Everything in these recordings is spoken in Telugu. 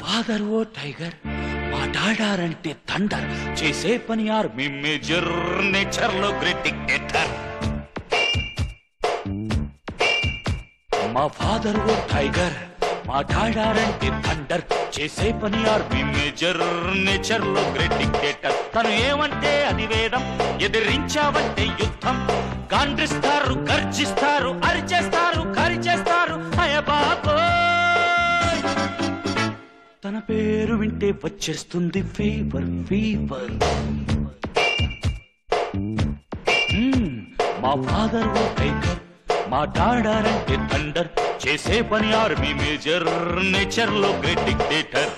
ఫాదర్ ఓ టైగర్ మాట్లాడారంటే థండర్ చేసే పని ఆర్మీ మేజర్ నేచర్ లో గ్రేట్ డిక్టేటర్ మా ఫాదర్ ఓ టైగర్ మాట్లాడారంటే థండర్ చేసే పని ఆర్మీ మేజర్ నేచర్ లో గ్రేట్ డిక్టేటర్ తను ఏమంటే అది వేదం ఎదిరించావంటే యుద్ధం గాండ్రిస్తారు గర్జిస్తారు అరిచేస్తారు కరిచేస్తారు అయ బాబోయ్ తన పేరు వింటే వచ్చేస్తుంది ఫీవర్ ఫీవర్ మ్మ్, మా ఫాదర్ ఓ టైగర్ మాట్లాడారంటే థండర్ చేసే పని ఆర్మీ మేజర్ నేచర్ లో గ్రేట్ డిక్టేటర్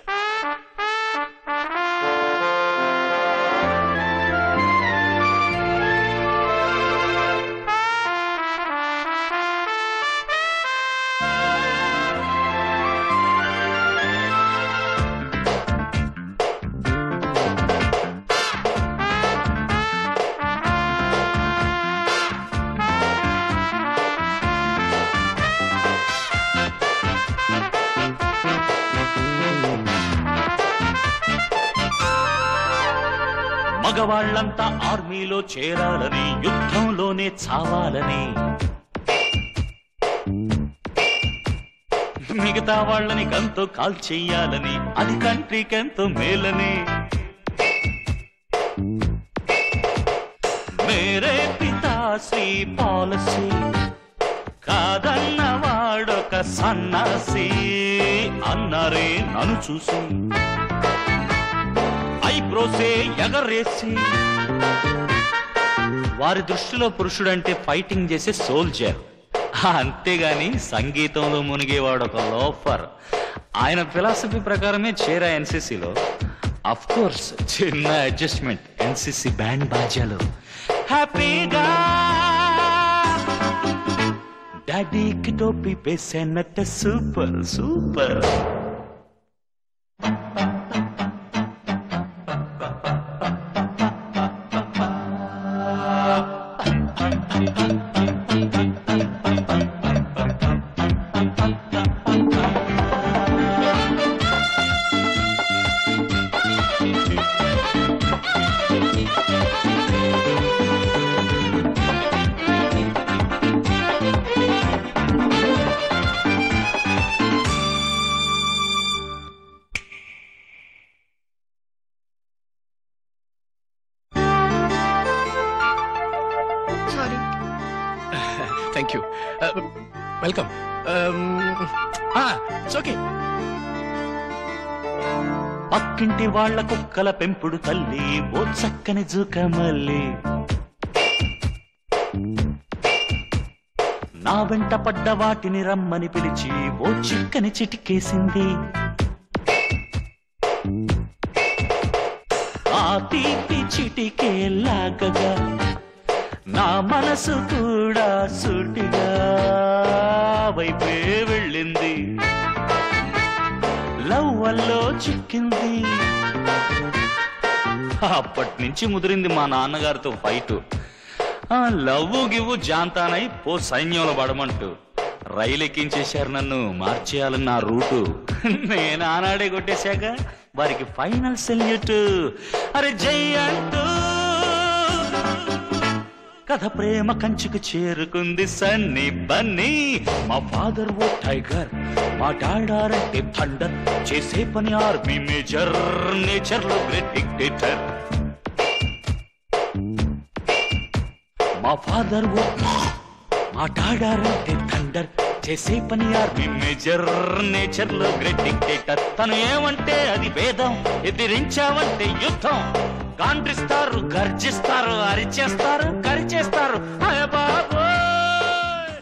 మగవాళ్ళంతా ఆర్మీలో చేరాలని యుద్ధంలోనే చావాలని మిగతా వాళ్ళని గంతో కాల్ చెయ్యాలని అది కంట్రీకి ఎంతో మేలని మేరే పితాశ్రీ పాలసీ కాదన్న వాడొక సన్నాసి అన్నారే నన్ను చూసి ఐబ్రోసే ఎగరేసి వారి దృష్టిలో పురుషుడంటే ఫైటింగ్ చేసే సోల్జర్ అంతేగాని సంగీతంలో మునిగేవాడు ఒక లోఫర్ ఆయన ఫిలాసఫీ ప్రకారమే చేరా ఎన్సీసీలో అఫ్ కోర్స్ చిన్న అడ్జస్ట్మెంట్ ఎన్సీసీ బ్యాండ్ బాజాలు హ్యాపీగా డాడీకి టోపీ వేసానట్ట super super sorry thank you welcome it's okay పక్కింటి వాళ్ళ కుక్కల పెంపుడు తల్లి ఓ చక్కని జూకమల్లి నా వెంట పడ్డ వాటిని రమ్మని పిలిచి ఓ చిక్కని చిటికేసింది ఆ తీపి చిటికే లాగగా నా మనసు కూడా సుటిగా వైపే వెళ్ళింది లవ్ వల్లో చిక్కింది అప్పటి నుంచి ముదిరింది మా నాన్నగారితో ఫైట్ ఆ లవ్ గివ్వు జాంతానై పో సైన్యంలో పడమంటూ రైలు ఎక్కించేశారు నన్ను మార్చేయాలని నా రూటు నేను ఆనాడే కొట్టేశాక వారికి ఫైనల్ సెల్యూట్ అరే జై అంటూ కథ ప్రేమ కంచుకు చేరుకుంది సన్ని బన్నీ మా ఫాదర్ ఓ టైగర్ మా డాడారంటే థండర్ చేసే పని ఆర్మీ మేజర్ నేచర్ లో గ్రేట్ డిక్టేటర్ మా ఫాదర్ ఓ మా డాడారంటే థండర్ చేసే పని ఆర్మీ మేజర్ నేచర్ లో గ్రేట్ డిక్టేటర్ తను ఏమంటే అది వేదం ఎదిరించావంటే యుద్ధం గాండ్రిస్తారు గర్జిస్తారు అరిచేస్తారు కరిచేస్తారు అయ్య బాబు